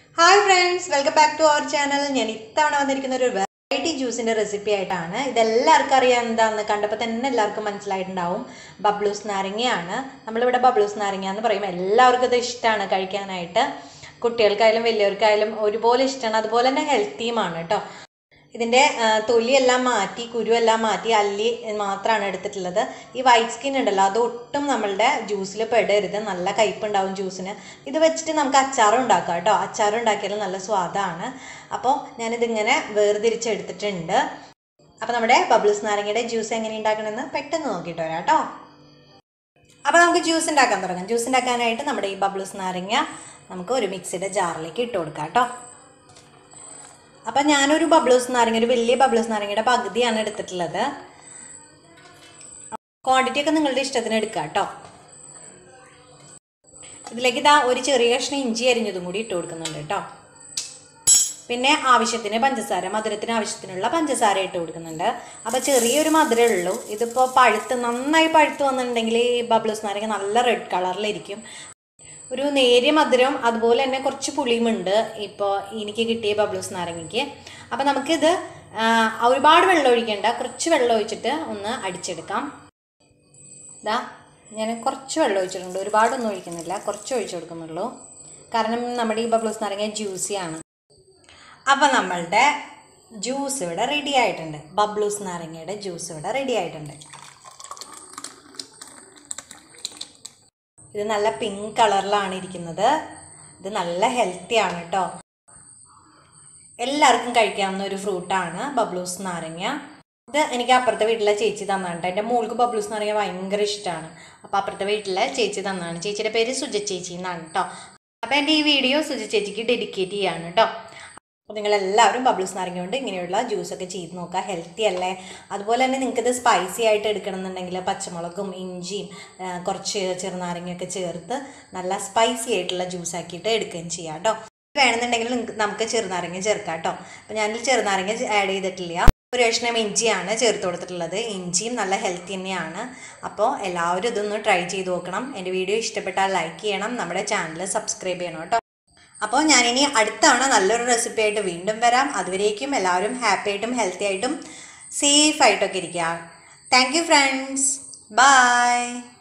hi friends welcome back to our channel ഞാൻ ഇത്തവണ വന്നിരിക്കുന്ന ഒരു വെറൈറ്റി ജ്യൂസിന്റെ റെസിപ്പി ആയിട്ടാണ് ഇതെല്ലാവർക്കും അറിയാം എന്താണെന്ന് കണ്ടപ്പോൾ തന്നെ എല്ലാവർക്കും മനസ്സിലായിട്ടുണ്ടാവും ബബ്ലൂസ് നാരങ്ങയാണ് നമ്മളിവിടെ ബബ്ലൂസ് നാരങ്ങ എന്ന് പറയും എല്ലാവർക്കും ഇത് ഇഷ്ടമാണ് കഴിക്കാനായിട്ട് കുട്ടികൾക്കായാലും വലിയവർക്കായാലും ഒരുപോലെ ഇഷ്ടമാണ് അതുപോലെ തന്നെ ഹെൽത്തിയുമാണ് കേട്ടോ ഇതിൻ്റെ തൊലിയെല്ലാം മാറ്റി കുരുവെല്ലാം മാറ്റി അല്ലി മാത്രമാണ് എടുത്തിട്ടുള്ളത് ഈ വൈറ്റ് സ്കിൻ ഉണ്ടല്ലോ അത് ഒട്ടും നമ്മളുടെ ജ്യൂസിൽ പെടരുത് നല്ല കയ്പുണ്ടാവും ജ്യൂസിന് ഇത് വെച്ചിട്ട് നമുക്ക് അച്ചാറും ഉണ്ടാക്കാം കേട്ടോ അച്ചാറും ഉണ്ടാക്കിയാൽ നല്ല സ്വാദാണ് അപ്പോൾ ഞാനിതിങ്ങനെ വേർതിരിച്ചെടുത്തിട്ടുണ്ട് അപ്പോൾ നമ്മുടെ ബബിൾസ് നാരങ്ങയുടെ ജ്യൂസ് എങ്ങനെ ഉണ്ടാക്കണമെന്ന് പെട്ടെന്ന് നോക്കിയിട്ട് വരാം കേട്ടോ അപ്പോൾ നമുക്ക് ജ്യൂസ് ഉണ്ടാക്കാൻ തുടങ്ങാം ജ്യൂസ് ഉണ്ടാക്കാനായിട്ട് നമ്മുടെ ഈ ബബിൾസ് നാരങ്ങ നമുക്ക് ഒരു മിക്സിയുടെ ജാറിലേക്ക് ഇട്ട് കൊടുക്കാം കേട്ടോ അപ്പം ഞാനൊരു ബബ്ലൂസ് നാരങ്ങ ഒരു വലിയ ബബ്ലൂസ് നാരങ്ങയുടെ പകുതിയാണ് എടുത്തിട്ടുള്ളത് ക്വാണ്ടിറ്റി ഒക്കെ നിങ്ങളുടെ ഇഷ്ടത്തിന് എടുക്കുക കേട്ടോ ഇതിലേക്ക് ഇതാ ഒരു ചെറിയ കഷ്ണം ഇഞ്ചി അരിഞ്ഞതും കൂടി ഇട്ട് കൊടുക്കുന്നുണ്ട് കേട്ടോ പിന്നെ ആവശ്യത്തിന് പഞ്ചസാര മധുരത്തിന് ആവശ്യത്തിനുള്ള പഞ്ചസാര ഇട്ട് കൊടുക്കുന്നുണ്ട് അപ്പോൾ ചെറിയൊരു മധുരമേ ഉള്ളൂ ഇതിപ്പോൾ പഴുത്ത് നന്നായി പഴുത്ത് വന്നിട്ടുണ്ടെങ്കിൽ ഈ ബബ്ലൂസ് നാരങ്ങ നല്ല റെഡ് കളറിലിരിക്കും ഒരു നേരിയ മധുരം അതുപോലെ തന്നെ കുറച്ച് പുളിയുമുണ്ട് ഇപ്പോൾ എനിക്ക് കിട്ടിയ ബബ്ലൂസ് നാരങ്ങയ്ക്ക് അപ്പോൾ നമുക്കിത് ഒരുപാട് വെള്ളം ഒഴിക്കേണ്ട കുറച്ച് വെള്ളം ഒഴിച്ചിട്ട് ഒന്ന് അടിച്ചെടുക്കാം ഇതാ ഞാൻ കുറച്ച് വെള്ളം ഒഴിച്ചിട്ടുണ്ട് ഒരുപാടൊന്നും ഒഴിക്കുന്നില്ല കുറച്ച് ഒഴിച്ചു കൊടുക്കുന്നുള്ളൂ കാരണം നമ്മുടെ ഈ ബബ്ലൂസ് നാരങ്ങ ജ്യൂസിയാണ് അപ്പോൾ നമ്മളുടെ ജ്യൂസ് ഇവിടെ റെഡി ആയിട്ടുണ്ട് ബബ്ലൂസ് നാരങ്ങയുടെ ജ്യൂസ് ഇവിടെ റെഡി ആയിട്ടുണ്ട് ഇത് നല്ല പിങ്ക് കളറിലാണ് ഇരിക്കുന്നത് ഇത് നല്ല ഹെൽത്തി ആണ് കേട്ടോ എല്ലാവർക്കും കഴിക്കാവുന്ന ഒരു ഫ്രൂട്ടാണ് ബബ്ലൂസ് നാരങ്ങ ഇത് എനിക്ക് അപ്പുറത്തെ വീട്ടിലെ ചേച്ചി തന്നാണ് എൻ്റെ മോൾക്ക് ബബ്ലൂസ് നാരങ്ങ ഭയങ്കര ഇഷ്ടമാണ് അപ്പോൾ അപ്പുറത്തെ വീട്ടിലെ ചേച്ചി തന്നാണ് ചേച്ചിയുടെ പേര് സുജ ചേച്ചി എന്നാണ് കേട്ടോ അപ്പോൾ എൻ്റെ ഈ വീഡിയോ സുജ ചേച്ചിക്ക് ഡെഡിക്കേറ്റ് ചെയ്യാണ് കേട്ടോ അപ്പോൾ നിങ്ങളെല്ലാവരും ബബ്ലൂസ് നാരങ്ങ കൊണ്ട് ഇങ്ങനെയുള്ള ജ്യൂസൊക്കെ ചെയ്ത് നോക്കുക ഹെൽത്തി അല്ലേ അതുപോലെ തന്നെ നിങ്ങൾക്കിത് സ്പൈസി ആയിട്ട് എടുക്കണമെന്നുണ്ടെങ്കിൽ പച്ചമുളകും ഇഞ്ചിയും കുറച്ച് ചെറുനാരങ്ങയൊക്കെ ചേർത്ത് നല്ല സ്പൈസി ആയിട്ടുള്ള ജ്യൂസ് ആക്കിയിട്ട് എടുക്കുകയും ചെയ്യാം കേട്ടോ വേണമെന്നുണ്ടെങ്കിൽ നമുക്ക് ചെറുനാരങ്ങ ചേർക്കാം കേട്ടോ അപ്പോൾ ഞാനിൽ ചെറുനാരങ്ങ ആഡ് ചെയ്തിട്ടില്ല ഒരു കഷ്ണം ഇഞ്ചിയാണ് ചേർത്ത് കൊടുത്തിട്ടുള്ളത് ഇഞ്ചിയും നല്ല ഹെൽത്തി തന്നെയാണ് അപ്പോൾ എല്ലാവരും ഇതൊന്ന് ട്രൈ ചെയ്ത് നോക്കണം എൻ്റെ വീഡിയോ ഇഷ്ടപ്പെട്ടാൽ ലൈക്ക് ചെയ്യണം നമ്മുടെ ചാനൽ സബ്സ്ക്രൈബ് ചെയ്യണം കേട്ടോ അപ്പോൾ ഞാനിനി അടുത്ത തവണ നല്ലൊരു റെസിപ്പി ആയിട്ട് വീണ്ടും വരാം അതുവരേക്കും എല്ലാവരും ഹാപ്പി ആയിട്ടും ഹെൽത്തി ആയിട്ടും സേഫ് ആയിട്ടൊക്കെ ഇരിക്കുക താങ്ക് യു ഫ്രണ്ട്സ് ബൈ